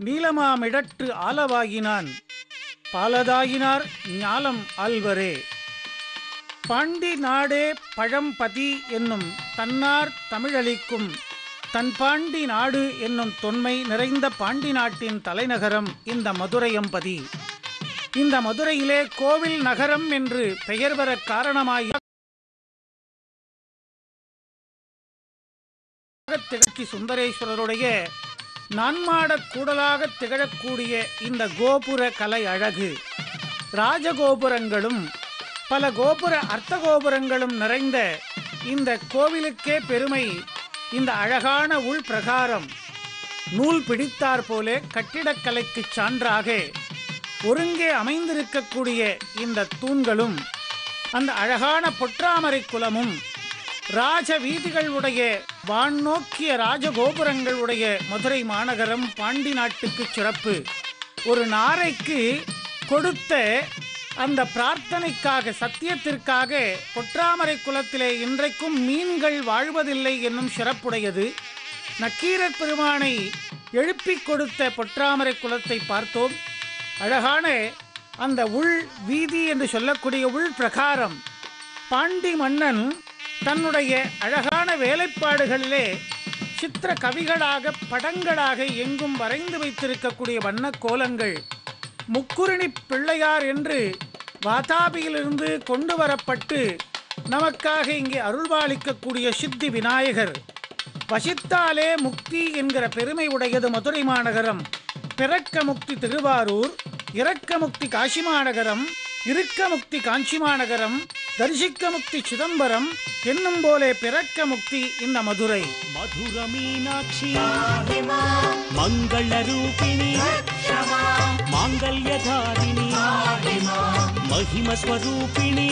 நீலமாமிடற்று ஆலவாகினான் பாலதாயினார் ஞாலம் ஆல்வரே பாண்டி நாடே பழம்பதி என்னும் தன்னார் தமிழளிக்கும் தன் பாண்டி நாடு என்னும் தொன்மை நிறைந்த பாண்டி நாட்டின் தலைநகரம் இந்த மதுரையம்பதி இந்த மதுரையிலே கோவில் நகரம் என்று பெயர் பெற காரணமாய் திகழ்ச்சி சுந்தரேஸ்வரருடைய நான்மாடக் கூடலாக திகழக்கூடிய இந்த கோபுர கலை அழகு ராஜகோபுரங்களும் பல கோபுர அர்த்த கோபுரங்களும் நிறைந்த இந்த கோவிலுக்கே பெருமை இந்த அழகான உள் பிரகாரம் நூல் பிடித்தார் போலே கட்டிடக்கலைக்குச் சான்றாக ஒருங்கே அமைந்திருக்கக்கூடிய இந்த தூண்களும் அந்த அழகான பொற்றாமரை குலமும் ராஜ வீதிகளுடைய வான் நோக்கிய ராஜகோபுரங்களுடைய மதுரை மாநகரம் பாண்டி நாட்டுக்கு சிறப்பு ஒரு நாரைக்கு கொடுத்த அந்த பிரார்த்தனைக்காக சத்தியத்திற்காக பொற்றாமரை குலத்திலே இன்றைக்கும் மீன்கள் வாழ்வதில்லை என்னும் சிறப்புடையது நக்கீரர் பெருமானை எழுப்பிக் கொடுத்த பொற்றாமரை குலத்தை பார்த்தோம் அழகான அந்த உள் வீதி என்று சொல்லக்கூடிய உள் பிரகாரம் பாண்டி மன்னன் தன்னுடைய அழகான வேலைப்பாடுகளிலே சித்திர கவிகளாக படங்களாக எங்கும் வரைந்து வைத்திருக்கக்கூடிய வண்ணக் கோலங்கள் முக்குருணி பிள்ளையார் என்று வாதாபியிலிருந்து கொண்டு வரப்பட்டு நமக்காக இங்கே அருள்பாலிக்கக்கூடிய சித்தி விநாயகர் வசித்தாலே முக்தி என்கிற பெருமை உடையது மதுரை மாநகரம் பிறக்க முக்தி திருவாரூர் இறக்க முக்தி காசி மாநகரம் இருக்க முக்தி காஞ்சி மாநகரம் தரிசிக்க முக்தி சிதம்பரம் என்னும் போலே பிறக்க முக்தி இந்த மதுரை మధుర మీనాక్షి మంగళ రూపిణి మాంగళ్యధారిణి మహిమ స్వరూపిణి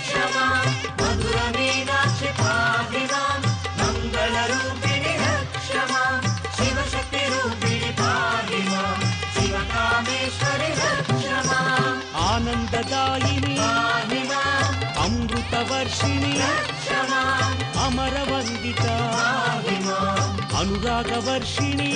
ఆనందదాయిని అమృతవర్షిణి అమరవందిత అనురాగవర్షిణి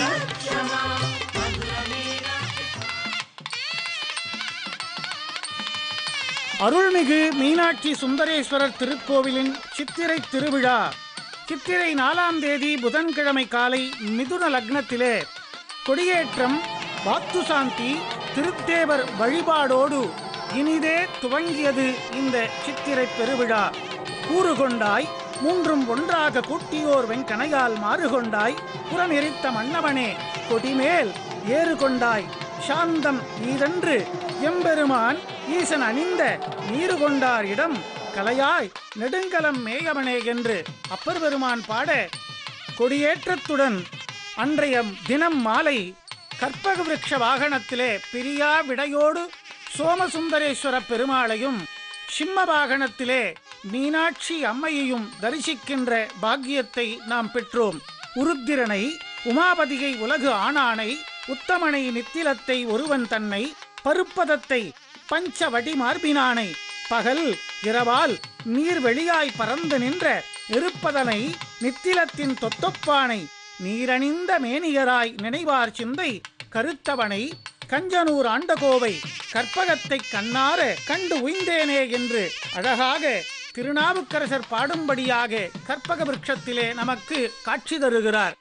அருள்மிகு மீனாட்சி சுந்தரேஸ்வரர் திருக்கோவிலின் சித்திரை திருவிழா சித்திரை நாலாம் தேதி புதன்கிழமை காலை மிதுன லக்னத்திலே கொடியேற்றம் வாத்து சாந்தி திருத்தேவர் வழிபாடோடு இனிதே துவங்கியது இந்த சித்திரை பெருவிழா கூறு கொண்டாய் மூன்றும் ஒன்றாக கூட்டியோர் வெங்கனையால் மாறுகொண்டாய் புறமெரித்த மன்னவனே கொடிமேல் ஏறு கொண்டாய் சாந்தம் நீதன்று எம்பெருமான் ஈசன் அணிந்த நீரு கொண்டார் இடம் கலையாய் நெடுங்கலம் மேயவனே என்று அப்பர் பெருமான் பாட கொடியேற்றத்துடன் அன்றைய தினம் மாலை கற்பக விருட்ச வாகனத்திலே பிரியா விடையோடு சோமசுந்தரேஸ்வர பெருமாளையும் சிம்ம வாகனத்திலே மீனாட்சி அம்மையையும் தரிசிக்கின்ற பாக்கியத்தை நாம் பெற்றோம் உருத்திரனை உமாபதியை உலகு ஆணானை உத்தமனை நித்திலத்தை ஒருவன் தன்னை பருப்பதத்தை பஞ்சவடி மார்பினானை பகல் இரவால் நீர் வெளியாய் பறந்து நின்ற இருப்பதனை நித்திலத்தின் தொத்தொப்பானை நீரணிந்த மேனியராய் நினைவார் சிந்தை கருத்தவனை கஞ்சனூர் ஆண்டகோவை கற்பகத்தை கண்ணார கண்டு உய்ந்தேனே என்று அழகாக திருநாவுக்கரசர் பாடும்படியாக கற்பக விருட்சத்திலே நமக்கு காட்சி தருகிறார்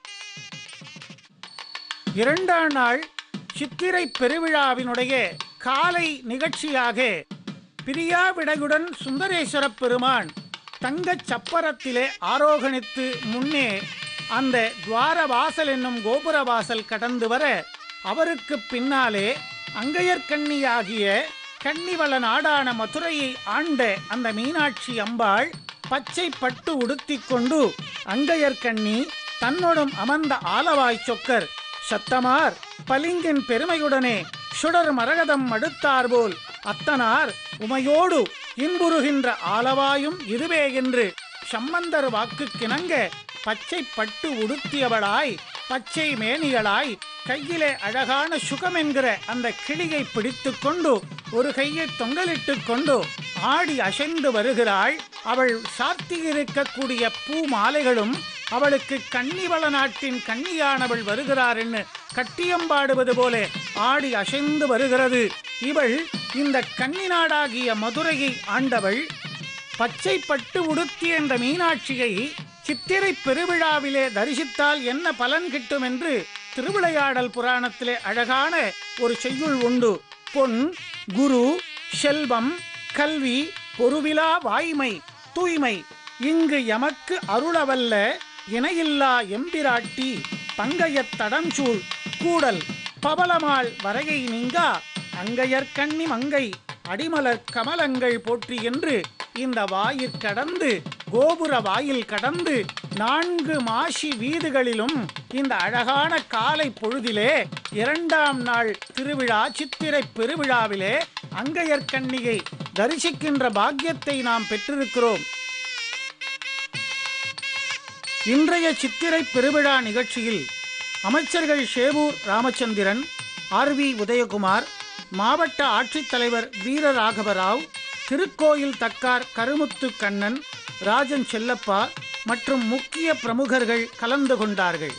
இரண்டாம் நாள் சித்திரை பெருவிழாவினுடைய காலை நிகழ்ச்சியாக பிரியாவிடையுடன் சுந்தரேஸ்வர பெருமான் தங்கச் சப்பரத்திலே ஆரோகணித்து முன்னே அந்த துவார வாசல் என்னும் கோபுர வாசல் கடந்து வர அவருக்கு பின்னாலே அங்கையர்கண்ணியாகிய கன்னிவள நாடான மதுரையை ஆண்ட அந்த மீனாட்சி அம்பாள் பச்சை பட்டு உடுத்திக் கொண்டு அங்கையர்கண்ணி தன்னோடும் அமர்ந்த ஆலவாய் சொக்கர் சத்தமார் பளிங்கின் பெருமையுடனே சுடர் மரகதம் அடுத்தார்போல் அத்தனார் உமையோடு இன்புறுகின்ற ஆலவாயும் இதுவே என்று சம்பந்தர் வாக்கு கிணங்க பச்சை பட்டு உடுத்தியவளாய் பச்சை மேனிகளாய் கையிலே அழகான சுகம் என்கிற அந்த கிளியை பிடித்துக் கொண்டு ஒரு கையை தொங்கலிட்டுக் கொண்டு ஆடி அசைந்து வருகிறாள் அவள் சாத்தி இருக்கக்கூடிய பூ மாலைகளும் அவளுக்கு கன்னிவள நாட்டின் கன்னியானவள் வருகிறார் என்று கட்டியம்பாடுவது போல ஆடி அசைந்து வருகிறது இவள் இந்த கன்னி நாடாகிய மதுரையை ஆண்டவள் பச்சை பட்டு உடுத்தி என்ற மீனாட்சியை சித்திரை பெருவிழாவிலே தரிசித்தால் என்ன பலன் கிட்டும் என்று திருவிளையாடல் புராணத்திலே அழகான ஒரு செய்யுள் உண்டு பொன் குரு செல்வம் கல்வி பொருவிலா வாய்மை தூய்மை இங்கு எமக்கு அருளவல்ல இணையில்லா எம்பிராட்டி பங்கையத் தடஞ்சூழ் கூடல் பவளமாள் வரையை நீங்கா அங்கையற்கண்ணி மங்கை அடிமலர் கமலங்கள் போற்றி என்று இந்த வாயிற் கடந்து கோபுர வாயில் கடந்து நான்கு மாசி வீதிகளிலும் இந்த அழகான காலை பொழுதிலே இரண்டாம் நாள் திருவிழா சித்திரை பெருவிழாவிலே அங்கையர்கண்ணியை தரிசிக்கின்ற பாக்கியத்தை நாம் பெற்றிருக்கிறோம் இன்றைய சித்திரை பெருவிழா நிகழ்ச்சியில் அமைச்சர்கள் ஷேவூர் ராமச்சந்திரன் ஆர் வி உதயகுமார் மாவட்ட ஆட்சித்தலைவர் வீரராகவராவ் திருக்கோயில் தக்கார் கருமுத்து கண்ணன் ராஜன் செல்லப்பா மற்றும் முக்கிய பிரமுகர்கள் கலந்து கொண்டார்கள்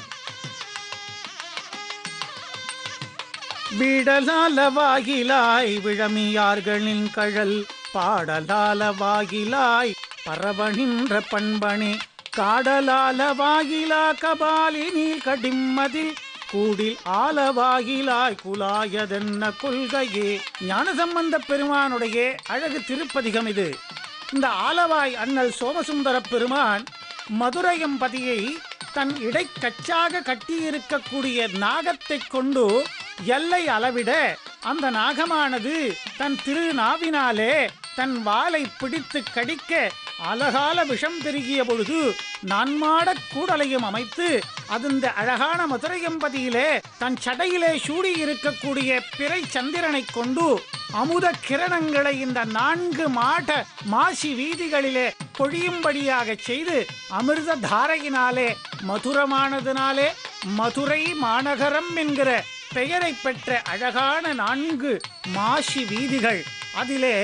விடலால வாகிலாய் விழமியார்களின் கழல் பாடலால வாகிலாய் பரவனின்ற பண்பணி காடலால வாகிலா கபாலினி கடிம்மதில் கூடில் ஆலவாகிலாய் குலாயதென்ன கொள்கையே ஞானசம்பந்த பெருமானுடைய அழகு திருப்பதிகம் இது இந்த ஆலவாய் அண்ணல் சோமசுந்தர பெருமான் மதுரையம்பதியை தன் இடைக்கச்சாக கட்டியிருக்கக்கூடிய நாகத்தைக் கொண்டு எல்லை அளவிட அந்த நாகமானது தன் திரு நாவினாலே தன் வாலை பிடித்து கடிக்க அழகால விஷம் பெருகிய பொழுது நான்மாடக் கூடலையும் அமைத்து அந்த அழகான மதுரையம்பதியிலே தன் சடையிலே சூடி இருக்கக்கூடிய பிறை சந்திரனைக் கொண்டு அமுத கிரணங்களை இந்த நான்கு மாட மாசி வீதிகளிலே பொழியும்படியாக செய்து அமிர்த தாரையினாலே மதுரமானதினாலே மதுரை மாநகரம் என்கிற பெயரை பெற்ற அழகான நான்கு மாசி வீதிகள் அதிலே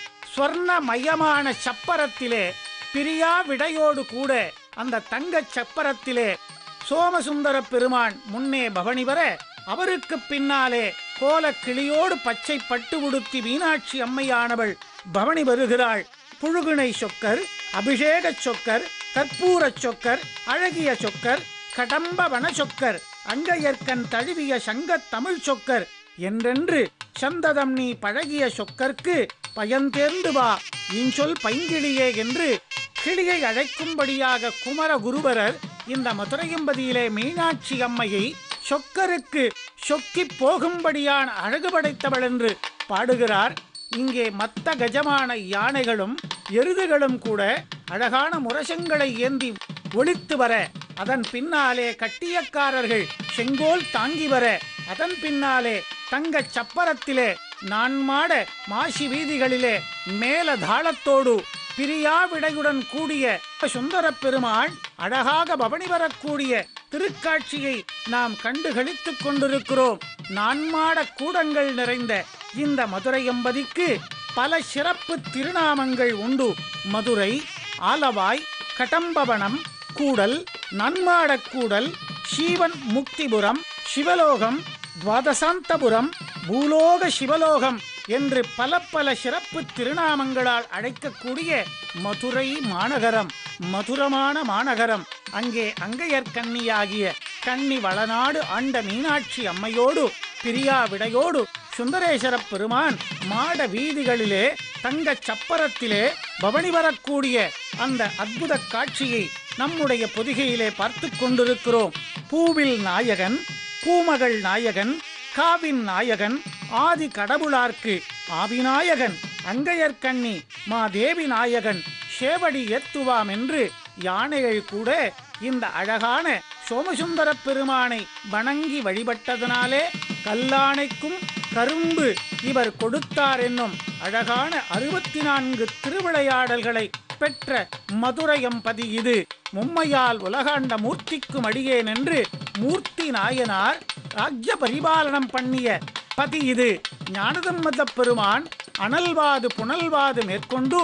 ஸ்வர்ணமயமான சப்பரத்திலே பிரியா விடையோடு கூட அந்த தங்கச் சப்பரத்திலே சோமசுந்தர பெருமான் முன்னே பவனி வர அவருக்கு பின்னாலே கோல கிளியோடு பச்சை பட்டு உடுத்தி மீனாட்சி அம்மையானவள் பவனி வருகிறாள் புழுகுனை சொக்கர் அபிஷேக சொக்கர் கற்பூர சொக்கர் அழகிய சொக்கர் கடம்ப வன சொக்கர் அங்கையர்க்கன் தழுவிய சங்கத் தமிழ் சொக்கர் என்றென்று சந்ததம் நீ பழகிய சொக்கர்க்கு பயந்தேர்ந்து வா இன்சொல் பைங்கிளியே என்று கிளியை அழைக்கும்படியாக குமர குருபரர் இந்த மதுரையம்பதியிலே மீனாட்சி அம்மையை சொக்கருக்கு சொக்கிப் போகும்படியான அழகு படைத்தவள் என்று பாடுகிறார் இங்கே மத்த கஜமான யானைகளும் எருதுகளும் கூட அழகான முரசங்களை ஏந்தி ஒளித்து வர அதன் பின்னாலே கட்டியக்காரர்கள் செங்கோல் தாங்கி வர அதன் பின்னாலே தங்கச் சப்பரத்திலே நான்மாட மாசி வீதிகளிலே மேல தாளத்தோடு பிரியா விடையுடன் கூடிய சுந்தர பெருமாள் அழகாக பவனி வரக்கூடிய திருக்காட்சியை நாம் கண்டு களித்துக் கொண்டிருக்கிறோம் நான்மாட கூடங்கள் நிறைந்த இந்த மதுரை எம்பதிக்கு பல சிறப்பு திருநாமங்கள் உண்டு மதுரை ஆலவாய் கடம்பவனம் கூடல் நன்மாடக் கூடல் சீவன் முக்திபுரம் சிவலோகம் துவாதசாந்தபுரம் பூலோக சிவலோகம் என்று பல பல சிறப்பு திருநாமங்களால் அழைக்கக்கூடிய மதுரை மாநகரம் மதுரமான மாநகரம் அங்கே அங்கையர் கன்னியாகிய கன்னி வளநாடு ஆண்ட மீனாட்சி அம்மையோடு பிரியா விடையோடு சுந்தரேஸ்வர பெருமான் மாட வீதிகளிலே தங்கச் சப்பரத்திலே பவனி வரக்கூடிய அந்த அற்புத காட்சியை நம்முடைய பொதிகையிலே பார்த்து கொண்டிருக்கிறோம் பூவில் நாயகன் பூமகள் நாயகன் காவின் நாயகன் ஆதி கடவுளார்க்கு ஆவிநாயகன் அங்கையர்கண்ணி மா தேவி நாயகன் சேவடி ஏத்துவாம் என்று யானைகள் கூட இந்த அழகான சோமசுந்தர பெருமானை வணங்கி வழிபட்டதனாலே கல்லானைக்கும் கரும்பு இவர் கொடுத்தார் என்னும் அழகான அறுபத்தி நான்கு திருவிளையாடல்களை பெற்ற மதுரையம்பதி இது மும்மையால் உலகாண்ட மூர்த்திக்கும் அடியேன் என்று மூர்த்தி நாயனார் ராஜ்ய பரிபாலனம் பண்ணிய பதி இது ஞானதம்மத பெருமான் அனல்வாது புனல்வாது மேற்கொண்டு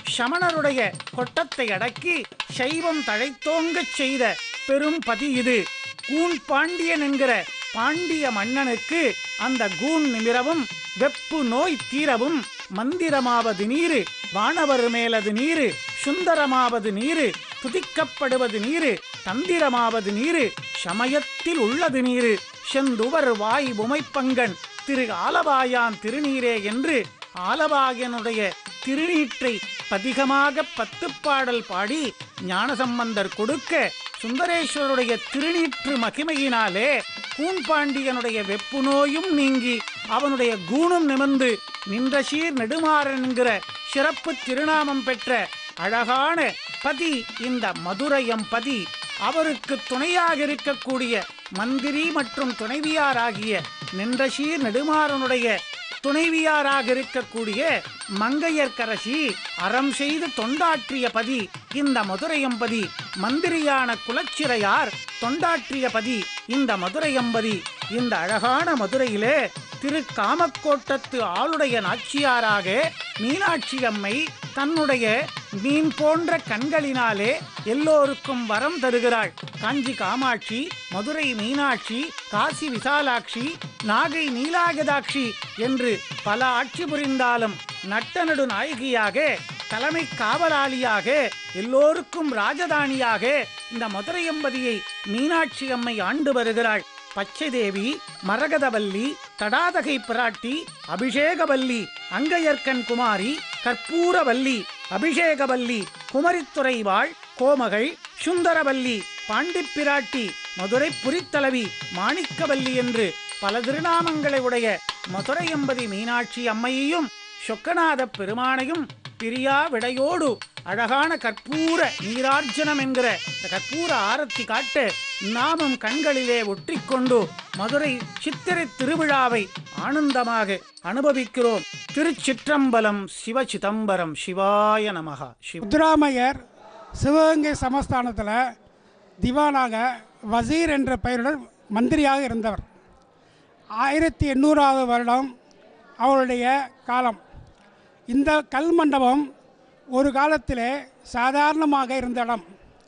சமணருடைய கொட்டத்தை அடக்கி சைவம் தழைத்தோங்கச் செய்த பெரும் பதி இது கூன் பாண்டியன் என்கிற பாண்டிய மன்னனுக்கு அந்த கூன் நிமிரவும் வெப்பு நோய் தீரவும் மந்திரமாவது நீரு வானவர் மேலது நீரு சுந்தரமாவது நீரு துதிக்கப்படுவது நீரு தந்திரமாவது நீரு சமயத்தில் உள்ளது நீரு செந்துவர் வாய் உமைப்பங்கன் திரு ஆலவாயான் திருநீரே என்று ஆலவாயனுடைய திருநீற்றை பதிகமாக பத்து பாடல் பாடி ஞானசம்பந்தர் கொடுக்க சுந்தரேஸ்வருடைய திருநீற்று மகிமையினாலே கூன்பாண்டியனுடைய வெப்பு நோயும் நீங்கி அவனுடைய கூணும் நிமிர்ந்து நின்ற சீர் நெடுமாறன் என்கிற சிறப்பு திருநாமம் பெற்ற அழகான பதி இந்த மதுரையம் பதி அவருக்கு துணையாக இருக்கக்கூடிய மந்திரி மற்றும் துணைவியாராகிய நின்றசீர் நெடுமாறனுடைய துணைவியாராக இருக்கக்கூடிய மங்கையர்க்கரசி அறம் செய்து தொண்டாற்றிய பதி இந்த மதுரையம்பதி மந்திரியான குலச்சிறையார் தொண்டாற்றிய பதி இந்த மதுரையம்பதி இந்த அழகான மதுரையிலே திரு காமக்கோட்டத்து ஆளுடைய நாச்சியாராக மீனாட்சி அம்மை தன்னுடைய மீன் போன்ற கண்களினாலே எல்லோருக்கும் வரம் தருகிறாள் காஞ்சி காமாட்சி மதுரை மீனாட்சி காசி விசாலாட்சி நாகை நீலாகதாட்சி என்று பல ஆட்சி புரிந்தாலும் நட்டநடு நாயகியாக தலைமை காவலாளியாக எல்லோருக்கும் ராஜதானியாக இந்த மதுரையம்பதியை மீனாட்சி அம்மை ஆண்டு வருகிறாள் பச்சை தேவி மரகதவல்லி தடாதகை பிராட்டி அபிஷேகவல்லி அங்கையர்க்கன் குமாரி கற்பூரவல்லி அபிஷேகவல்லி குமரித்துறைவாள் கோமகள் சுந்தரவல்லி பாண்டிப் பிராட்டி மதுரை புரித்தலைவி மாணிக்கவல்லி என்று பல திருநாமங்களை உடைய மதுரையம்பதி மீனாட்சி அம்மையையும் சொக்கநாத பெருமானையும் பிரியா விடையோடு அழகான கற்பூர நீரார்ஜனம் என்கிற இந்த கற்பூர ஆரத்தி காட்ட நாமும் கண்களிலே ஒற்றிக்கொண்டு மதுரை சித்திரை திருவிழாவை ஆனந்தமாக அனுபவிக்கிறோம் திருச்சிற்றம்பலம் சிவ சிதம்பரம் சிவாய நமகா சிவ முத்துராமையர் சிவகங்கை சமஸ்தானத்தில் திவானாக வசீர் என்ற பெயருடன் மந்திரியாக இருந்தவர் ஆயிரத்தி எண்ணூறாவது வருடம் அவருடைய காலம் இந்த கல் மண்டபம் ஒரு காலத்திலே சாதாரணமாக இருந்த இடம்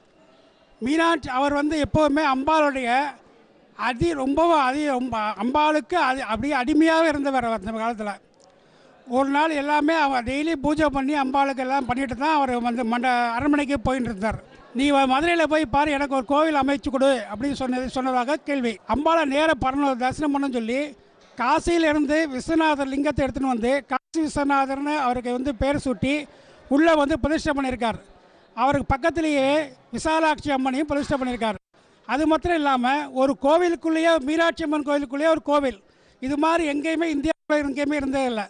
மீனாட்சி அவர் வந்து எப்போவுமே அம்பாளுடைய அதி ரொம்பவும் அதி ரொம்ப அம்பாளுக்கு அது அப்படியே அடிமையாக இருந்தவர் அவர் அந்த காலத்தில் ஒரு நாள் எல்லாமே அவர் டெய்லி பூஜை பண்ணி அம்பாளுக்கு எல்லாம் பண்ணிட்டு தான் அவர் வந்து மண்ட அரண்மனைக்கு போயிட்டு இருந்தார் நீ மதுரையில் போய் பாரு எனக்கு ஒரு கோவில் அமைச்சு கொடு அப்படின்னு சொன்னது சொன்னதாக கேள்வி அம்பாளை நேர பரணம் தரிசனம் பண்ண சொல்லி காசியிலிருந்து விஸ்வநாதர் லிங்கத்தை எடுத்துன்னு வந்து காசி விஸ்வநாதர்னு அவருக்கு வந்து பேர் சூட்டி உள்ளே வந்து பிரதிஷ்டை பண்ணியிருக்கார் அவருக்கு பக்கத்திலேயே விசாலாட்சி அம்மனையும் பிரதிஷ்டை பண்ணியிருக்கார் அது மாத்திரம் இல்லாமல் ஒரு கோவிலுக்குள்ளேயே மீனாட்சி அம்மன் கோவிலுக்குள்ளேயே ஒரு கோவில் இது மாதிரி எங்கேயுமே இந்தியாவில் எங்கேயுமே இருந்தே இல்லை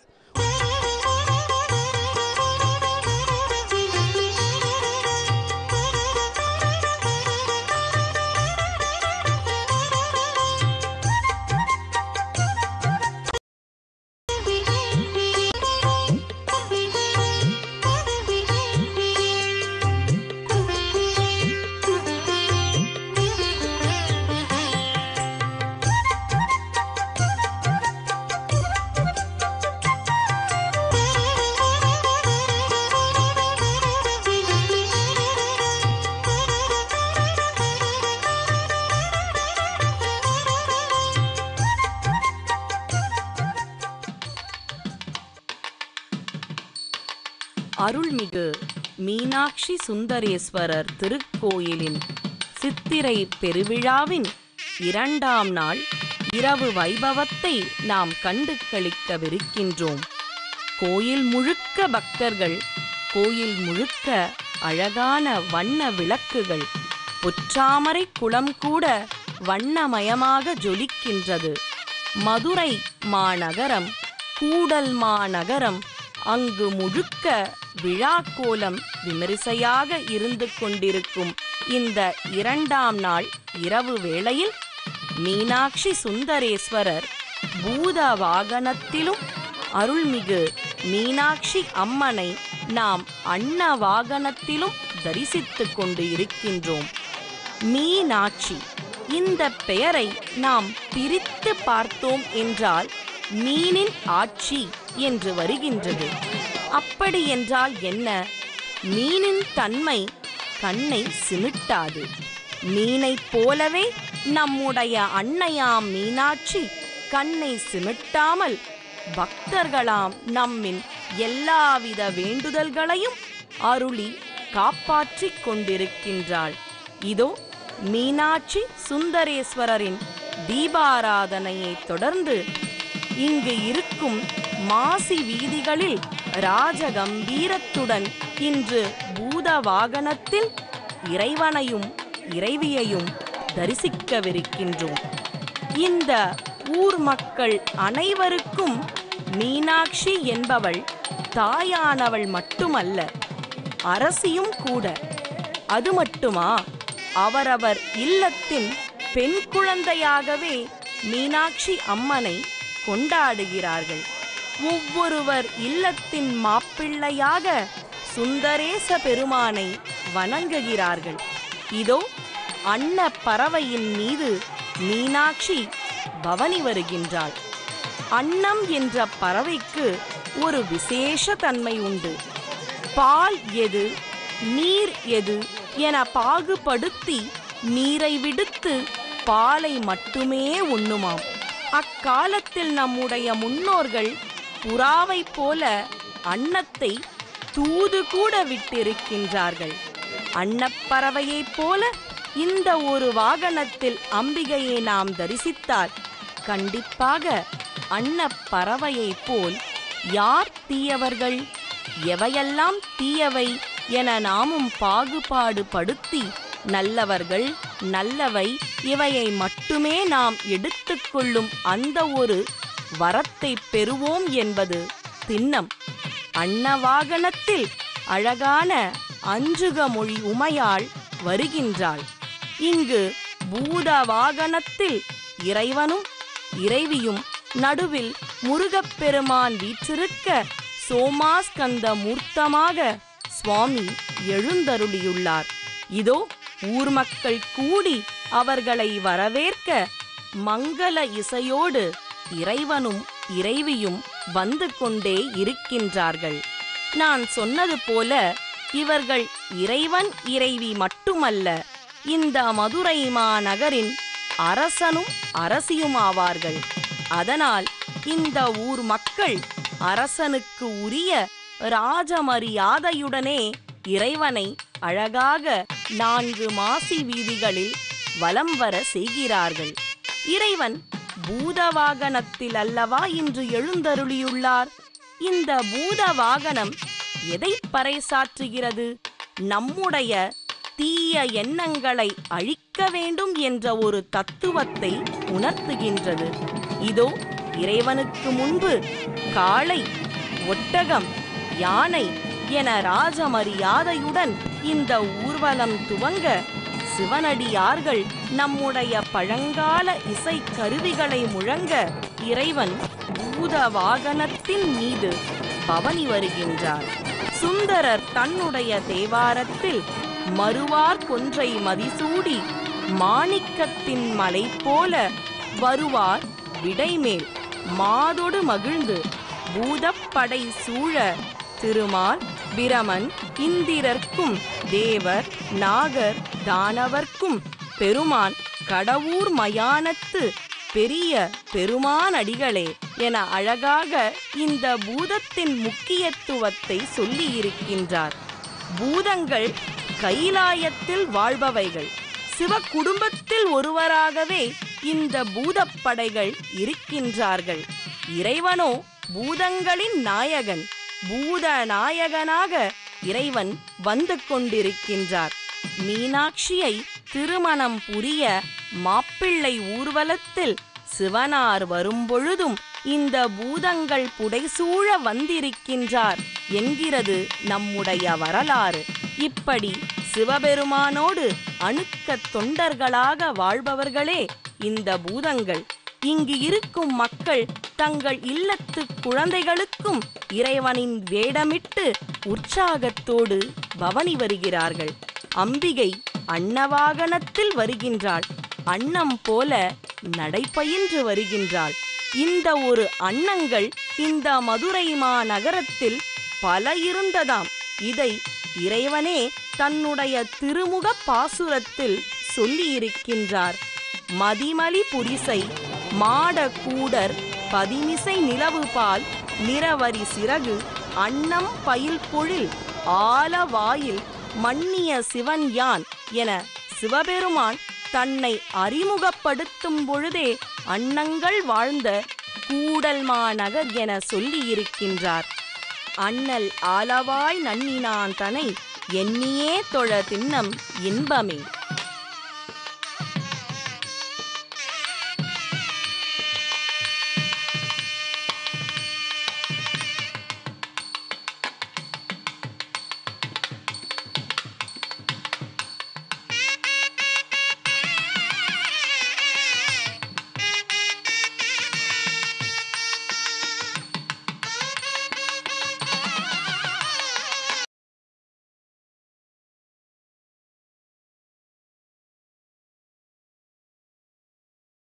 அருள்மிகு மீனாட்சி சுந்தரேஸ்வரர் திருக்கோயிலின் சித்திரை பெருவிழாவின் இரண்டாம் நாள் இரவு வைபவத்தை நாம் கண்டு களிக்கவிருக்கின்றோம் கோயில் முழுக்க பக்தர்கள் கோயில் முழுக்க அழகான வண்ண விளக்குகள் பொற்றாமரை குளம் கூட வண்ணமயமாக ஜொலிக்கின்றது மதுரை மாநகரம் கூடல் மாநகரம் அங்கு முழுக்க விழாக்கோலம் விமரிசையாக இருந்து கொண்டிருக்கும் இந்த இரண்டாம் நாள் இரவு வேளையில் மீனாட்சி சுந்தரேஸ்வரர் பூத வாகனத்திலும் அருள்மிகு மீனாட்சி அம்மனை நாம் அன்ன வாகனத்திலும் தரிசித்துக் கொண்டு இருக்கின்றோம் மீனாட்சி இந்த பெயரை நாம் பிரித்து பார்த்தோம் என்றால் மீனின் ஆட்சி என்று வருகின்றது அப்படி என்றால் என்ன மீனின் தன்மை கண்ணை சிமிட்டாது மீனைப் போலவே நம்முடைய அன்னையாம் மீனாட்சி கண்ணை சிமிட்டாமல் பக்தர்களாம் நம்மின் எல்லாவித வேண்டுதல்களையும் அருளி காப்பாற்றிக் கொண்டிருக்கின்றாள் இதோ மீனாட்சி சுந்தரேஸ்வரரின் தீபாராதனையை தொடர்ந்து இங்கு இருக்கும் மாசி வீதிகளில் ராஜகம்பீரத்துடன் இன்று பூத வாகனத்தில் இறைவனையும் இறைவியையும் தரிசிக்கவிருக்கின்றோம் இந்த ஊர் மக்கள் அனைவருக்கும் மீனாட்சி என்பவள் தாயானவள் மட்டுமல்ல அரசியும் கூட அது மட்டுமா அவரவர் இல்லத்தின் பெண் குழந்தையாகவே மீனாட்சி அம்மனை கொண்டாடுகிறார்கள் ஒவ்வொருவர் இல்லத்தின் மாப்பிள்ளையாக சுந்தரேச பெருமானை வணங்குகிறார்கள் இதோ அன்ன பறவையின் மீது மீனாட்சி பவனி வருகின்றாள் அன்னம் என்ற பறவைக்கு ஒரு விசேஷ தன்மை உண்டு பால் எது நீர் எது என பாகுபடுத்தி நீரை விடுத்து பாலை மட்டுமே உண்ணுமாம் அக்காலத்தில் நம்முடைய முன்னோர்கள் புறாவைப் போல அன்னத்தை தூது கூட விட்டிருக்கின்றார்கள் அன்னப்பறவையைப் போல இந்த ஒரு வாகனத்தில் அம்பிகையை நாம் தரிசித்தால் கண்டிப்பாக அன்னப்பறவையைப் போல் யார் தீயவர்கள் எவையெல்லாம் தீயவை என நாமும் பாகுபாடு படுத்தி நல்லவர்கள் நல்லவை இவையை மட்டுமே நாம் எடுத்துக்கொள்ளும் அந்த ஒரு வரத்தை பெறுவோம் என்பது திண்ணம் அன்னவாகனத்தில் அழகான அஞ்சுக மொழி உமையாள் வருகின்றாள் இங்கு பூத வாகனத்தில் இறைவனும் இறைவியும் நடுவில் முருகப்பெருமான் வீற்றிருக்க சோமாஸ்கந்த மூர்த்தமாக சுவாமி எழுந்தருளியுள்ளார் இதோ ஊர் மக்கள் கூடி அவர்களை வரவேற்க மங்கள இசையோடு இறைவனும் இறைவியும் வந்து கொண்டே இருக்கின்றார்கள் நான் சொன்னது போல இவர்கள் இறைவன் இறைவி மட்டுமல்ல இந்த மதுரை மாநகரின் அரசனும் அரசியும் ஆவார்கள் அதனால் இந்த ஊர் மக்கள் அரசனுக்கு உரிய ராஜமரியாதையுடனே இறைவனை அழகாக நான்கு மாசி வீதிகளில் வலம் வர செய்கிறார்கள் இறைவன் பூதவாகனத்தில் அல்லவா இன்று எழுந்தருளியுள்ளார் இந்த பூத வாகனம் எதை பறைசாற்றுகிறது நம்முடைய தீய எண்ணங்களை அழிக்க வேண்டும் என்ற ஒரு தத்துவத்தை உணர்த்துகின்றது இதோ இறைவனுக்கு முன்பு காளை ஒட்டகம் யானை என ராஜமரியாதையுடன் இந்த ஊர்வலம் துவங்க சிவனடியார்கள் நம்முடைய பழங்கால இசை கருவிகளை முழங்க இறைவன் பூத வாகனத்தின் மீது பவனி வருகின்றார் சுந்தரர் தன்னுடைய தேவாரத்தில் மறுவார் கொன்றை மதிசூடி மாணிக்கத்தின் மலை போல வருவார் விடைமேல் மாதொடு மகிழ்ந்து பூதப்படை சூழ திருமால் பிரமன் இந்திரர்க்கும் தேவர் நாகர் தானவர்க்கும் பெருமான் கடவுர் மயானத்து பெரிய பெருமானடிகளே என அழகாக இந்த பூதத்தின் முக்கியத்துவத்தை சொல்லியிருக்கின்றார் பூதங்கள் கைலாயத்தில் வாழ்பவைகள் சிவ குடும்பத்தில் ஒருவராகவே இந்த பூதப்படைகள் இருக்கின்றார்கள் இறைவனோ பூதங்களின் நாயகன் பூத நாயகனாக இறைவன் வந்து கொண்டிருக்கின்றார் மீனாட்சியை திருமணம் புரிய மாப்பிள்ளை ஊர்வலத்தில் சிவனார் வரும்பொழுதும் இந்த பூதங்கள் புடைசூழ வந்திருக்கின்றார் என்கிறது நம்முடைய வரலாறு இப்படி சிவபெருமானோடு அணுக்க தொண்டர்களாக வாழ்பவர்களே இந்த பூதங்கள் இங்கு இருக்கும் மக்கள் தங்கள் இல்லத்து குழந்தைகளுக்கும் இறைவனின் வேடமிட்டு உற்சாகத்தோடு பவனி வருகிறார்கள் அம்பிகை அன்னவாகனத்தில் வருகின்றாள் அன்னம் போல நடைபயின்று வருகின்றாள் இந்த ஒரு அன்னங்கள் இந்த மதுரை மாநகரத்தில் பல இருந்ததாம் இதை இறைவனே தன்னுடைய திருமுக பாசுரத்தில் சொல்லியிருக்கின்றார் மதிமலி புரிசை மாட கூடர் பதிமிசை நிலவு பால் நிறவரி சிறகு அன்னம் பயில் பொழில் ஆலவாயில் மன்னிய சிவன் யான் என சிவபெருமான் தன்னை அறிமுகப்படுத்தும் பொழுதே அன்னங்கள் வாழ்ந்த கூடல் மாநகர் என சொல்லியிருக்கின்றார் அண்ணல் ஆலவாய் நன்னினான் தனை எண்ணியே தொழ திண்ணம் இன்பமே